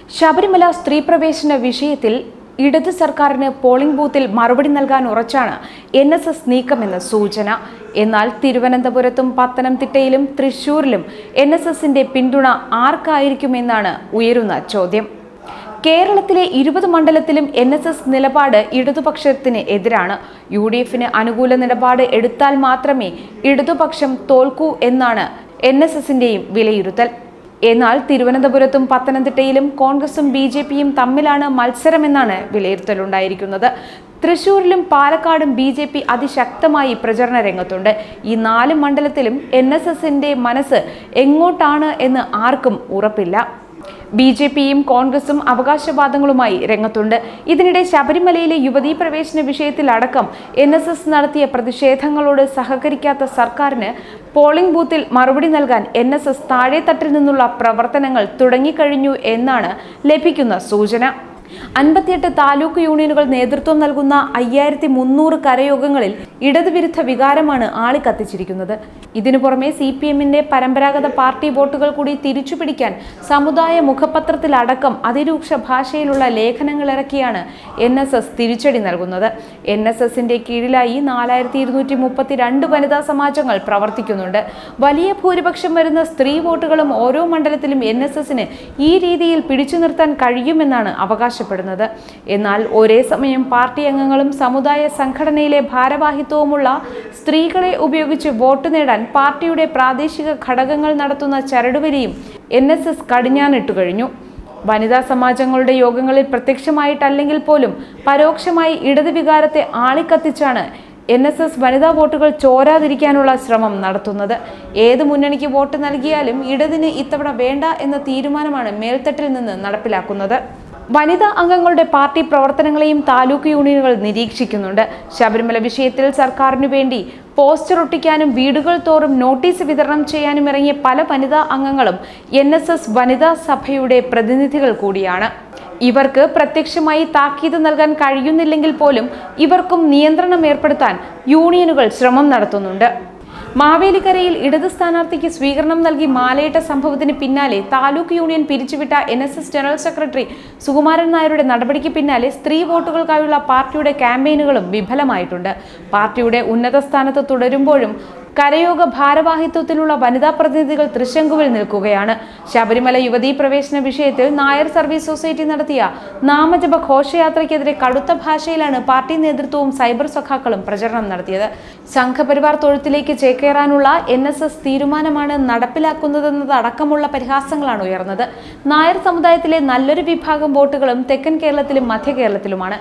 ശബരിമല സ്ത്രീ പ്രവേശന വിഷയത്തിൽ ഇടത് സർക്കാരിന് പോളിംഗ് ബൂത്തിൽ മറുപടി നൽകാൻ ഉറച്ചാണ് എൻ എസ് എസ് നീക്കമെന്ന സൂചന എന്നാൽ തിരുവനന്തപുരത്തും പത്തനംതിട്ടയിലും തൃശൂരിലും എൻ എസ് എസിന്റെ പിന്തുണ ആർക്കായിരിക്കുമെന്നാണ് ഉയരുന്ന ചോദ്യം കേരളത്തിലെ ഇരുപത് മണ്ഡലത്തിലും എൻ എസ് എസ് നിലപാട് ഇടതുപക്ഷത്തിന് എതിരാണ് യു ഡി എഫിന് അനുകൂല നിലപാട് എടുത്താൽ മാത്രമേ ഇടതുപക്ഷം തോൽക്കൂ എന്നാണ് എൻ എസ് എസിന്റെയും വിലയിരുത്തൽ എന്നാൽ തിരുവനന്തപുരത്തും പത്തനംതിട്ടയിലും കോൺഗ്രസും ബി ജെ പിയും തമ്മിലാണ് മത്സരമെന്നാണ് വിലയിരുത്തലുണ്ടായിരിക്കുന്നത് തൃശൂരിലും പാലക്കാടും ബി ജെ പി അതിശക്തമായി പ്രചരണ രംഗത്തുണ്ട് ഈ നാല് മണ്ഡലത്തിലും എൻ എസ് എസിന്റെ മനസ്സ് എങ്ങോട്ടാണ് എന്ന് ആർക്കും ഉറപ്പില്ല ബി ജെ പിയും കോൺഗ്രസും അവകാശവാദങ്ങളുമായി രംഗത്തുണ്ട് ഇതിനിടെ ശബരിമലയിലെ യുവതീ പ്രവേശന വിഷയത്തിൽ അടക്കം എൻ എസ് എസ് നടത്തിയ പ്രതിഷേധങ്ങളോട് സഹകരിക്കാത്ത സർക്കാരിന് പോളിംഗ് ബൂത്തിൽ മറുപടി നൽകാൻ എൻ എസ് എസ് താഴെത്തട്ടിൽ നിന്നുള്ള പ്രവർത്തനങ്ങൾ തുടങ്ങിക്കഴിഞ്ഞു എന്നാണ് ലഭിക്കുന്ന സൂചന അൻപത്തിയെട്ട് താലൂക്ക് യൂണിയനുകൾ നേതൃത്വം നൽകുന്ന അയ്യായിരത്തി മുന്നൂറ് കരയോഗങ്ങളിൽ ഇടതുവിരുദ്ധ വികാരമാണ് ആളിക്കത്തിച്ചിരിക്കുന്നത് ഇതിനു പുറമെ സി പി എമ്മിന്റെ പരമ്പരാഗത പാർട്ടി വോട്ടുകൾ കൂടി തിരിച്ചുപിടിക്കാൻ സമുദായ മുഖപത്രത്തിലടക്കം അതിരൂക്ഷ ഭാഷയിലുള്ള ലേഖനങ്ങൾ ഇറക്കിയാണ് എൻ എസ് എസ് തിരിച്ചടി നൽകുന്നത് എൻ എസ് എസിന്റെ കീഴിലായി നാലായിരത്തി ഇരുന്നൂറ്റി മുപ്പത്തിരണ്ട് വനിതാ സമാജങ്ങൾ പ്രവർത്തിക്കുന്നുണ്ട് വലിയ ഭൂരിപക്ഷം വരുന്ന സ്ത്രീ വോട്ടുകളും ഓരോ മണ്ഡലത്തിലും എൻ എസ് എസിന് ഈ രീതിയിൽ പിടിച്ചു നിർത്താൻ കഴിയുമെന്നാണ് അവകാശപ്പെടുന്നത് എന്നാൽ ഒരേ സമയം പാർട്ടി അംഗങ്ങളും സമുദായ സംഘടനയിലെ ഭാരവാഹിത്വവുമുള്ള സ്ത്രീകളെ ഉപയോഗിച്ച് വോട്ട് നേടാൻ പാർട്ടിയുടെ പ്രാദേശിക ഘടകങ്ങൾ നടത്തുന്ന ചരടുവലിയും എൻ എസ് എസ് കടിഞ്ഞാണിട്ടു കഴിഞ്ഞു വനിതാ സമാജങ്ങളുടെ യോഗങ്ങളിൽ പ്രത്യക്ഷമായിട്ടല്ലെങ്കിൽ പോലും പരോക്ഷമായി ഇടത് വികാരത്തെ ആളിക്കത്തിച്ചാണ് എൻ എസ് എസ് വനിതാ വോട്ടുകൾ ചോരാതിരിക്കാനുള്ള ശ്രമം നടത്തുന്നത് ഏത് മുന്നണിക്ക് വോട്ട് നൽകിയാലും ഇടതിന് ഇത്തവണ വേണ്ട എന്ന തീരുമാനമാണ് മേൽത്തട്ടിൽ നിന്ന് നടപ്പിലാക്കുന്നത് വനിതാ അംഗങ്ങളുടെ പാർട്ടി പ്രവർത്തനങ്ങളെയും താലൂക്ക് യൂണിയനുകൾ നിരീക്ഷിക്കുന്നുണ്ട് ശബരിമല വിഷയത്തിൽ സർക്കാരിനു വേണ്ടി പോസ്റ്റർ ഒട്ടിക്കാനും വീടുകൾ തോറും നോട്ടീസ് വിതരണം ചെയ്യാനും ഇറങ്ങിയ പല വനിതാ അംഗങ്ങളും എൻ എസ് എസ് വനിതാ സഭയുടെ പ്രതിനിധികൾ കൂടിയാണ് ഇവർക്ക് പ്രത്യക്ഷമായി താക്കീത് നൽകാൻ കഴിയുന്നില്ലെങ്കിൽ പോലും ഇവർക്കും നിയന്ത്രണം ഏർപ്പെടുത്താൻ യൂണിയനുകൾ ശ്രമം നടത്തുന്നുണ്ട് മാവേലിക്കരയിൽ ഇടത് സ്ഥാനാർത്ഥിക്ക് സ്വീകരണം നൽകി മാലയിട്ട സംഭവത്തിന് പിന്നാലെ താലൂക്ക് യൂണിയൻ പിരിച്ചുവിട്ട N S S general secretary Sukumaran നായരുടെ നടപടിക്ക് പിന്നാലെ സ്ത്രീ വോട്ടുകൾക്കായുള്ള പാർട്ടിയുടെ ക്യാമ്പയിനുകളും വിഫലമായിട്ടുണ്ട് പാർട്ടിയുടെ ഉന്നത സ്ഥാനത്ത് തുടരുമ്പോഴും കരയോഗ ഭാരവാഹിത്വത്തിലുള്ള വനിതാ പ്രതിനിധികൾ തൃശങ്കുവിൽ നിൽക്കുകയാണ് ശബരിമല യുവതീ പ്രവേശന വിഷയത്തിൽ നായർ സർവീസ് സൊസൈറ്റി നടത്തിയ നാമജപ ഘോഷയാത്രയ്ക്കെതിരെ കടുത്ത ഭാഷയിലാണ് പാർട്ടി നേതൃത്വവും സൈബർ സഖാക്കളും പ്രചരണം നടത്തിയത് സംഘപരിവാർ തൊഴുത്തിലേക്ക് ചേക്കേറാനുള്ള എൻ എസ് എസ് തീരുമാനമാണ് നടപ്പിലാക്കുന്നതെന്നതടക്കമുള്ള പരിഹാസങ്ങളാണ് ഉയർന്നത് നായർ സമുദായത്തിലെ നല്ലൊരു വിഭാഗം വോട്ടുകളും തെക്കൻ കേരളത്തിലും മധ്യ കേരളത്തിലുമാണ്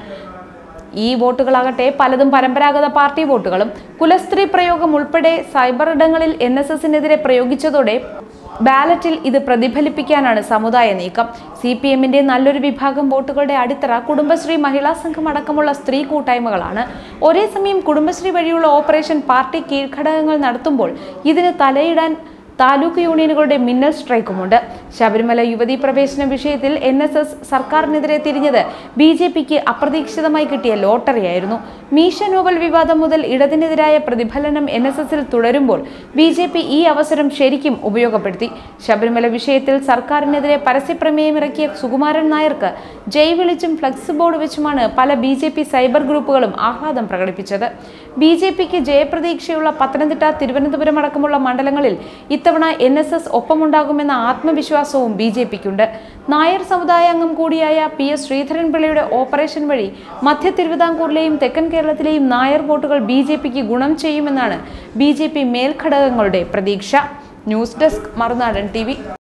ഈ വോട്ടുകളാകട്ടെ പലതും പരമ്പരാഗത പാർട്ടി വോട്ടുകളും കുലസ്ത്രീ പ്രയോഗം ഉൾപ്പെടെ സൈബർ ഇടങ്ങളിൽ എൻ എസ് എസിനെതിരെ പ്രയോഗിച്ചതോടെ ബാലറ്റിൽ ഇത് പ്രതിഫലിപ്പിക്കാനാണ് സമുദായ നീക്കം സി പി എമ്മിന്റെ നല്ലൊരു വിഭാഗം വോട്ടുകളുടെ അടിത്തറ കുടുംബശ്രീ മഹിളാ സംഘം അടക്കമുള്ള സ്ത്രീ കൂട്ടായ്മകളാണ് ഒരേ സമയം കുടുംബശ്രീ വഴിയുള്ള ഓപ്പറേഷൻ പാർട്ടി കീഴ്ഘടകങ്ങൾ നടത്തുമ്പോൾ ഇതിന് തലയിടാൻ താലൂക്ക് യൂണിയനുകളുടെ മിന്നൽ സ്ട്രൈക്കുമുണ്ട് ശബരിമല യുവതീ പ്രവേശന വിഷയത്തിൽ എൻ എസ് എസ് സർക്കാരിനെതിരെ തിരിഞ്ഞത് ബി ജെ പിക്ക് അപ്രതീക്ഷിതമായി കിട്ടിയ ലോട്ടറിയായിരുന്നു മീശ നോവൽ വിവാദം മുതൽ ഇടതിനെതിരായ പ്രതിഫലനം എൻ എസ് എസിൽ തുടരുമ്പോൾ ബി ജെ പി ഈ അവസരം ശരിക്കും ഉപയോഗപ്പെടുത്തി ശബരിമല വിഷയത്തിൽ സർക്കാരിനെതിരെ പരസ്യപ്രമേയം ഇറക്കിയ സുകുമാരൻ നായർക്ക് ജയ് വിളിച്ചും ഫ്ലക്സ് ബോർഡ് വെച്ചുമാണ് പല ബി ജെ പി സൈബർ ഗ്രൂപ്പുകളും ആഹ്ലാദം പ്രകടിപ്പിച്ചത് ബി ജെ പിക്ക് ജയപ്രതീക്ഷയുള്ള പത്തനംതിട്ട തിരുവനന്തപുരം അടക്കമുള്ള മണ്ഡലങ്ങളിൽ ഇത്തവണ എൻ എസ് എസ് ഒപ്പമുണ്ടാകുമെന്ന ആത്മവിശ്വാസവും ബി ജെ പിക്കുണ്ട് നായർ സമുദായ അംഗം കൂടിയായ പി എസ് ശ്രീധരൻപിള്ളയുടെ ഓപ്പറേഷൻ വഴി മധ്യ തിരുവിതാംകൂറിലെയും തെക്കൻ കേരളത്തിലെയും നായർ വോട്ടുകൾ ബി ജെ പിക്ക് ഗുണം ചെയ്യുമെന്നാണ് ബി ജെ പി മേൽഘടകങ്ങളുടെ പ്രതീക്ഷ ന്യൂസ് ഡെസ്ക് മറുനാടൻ ടി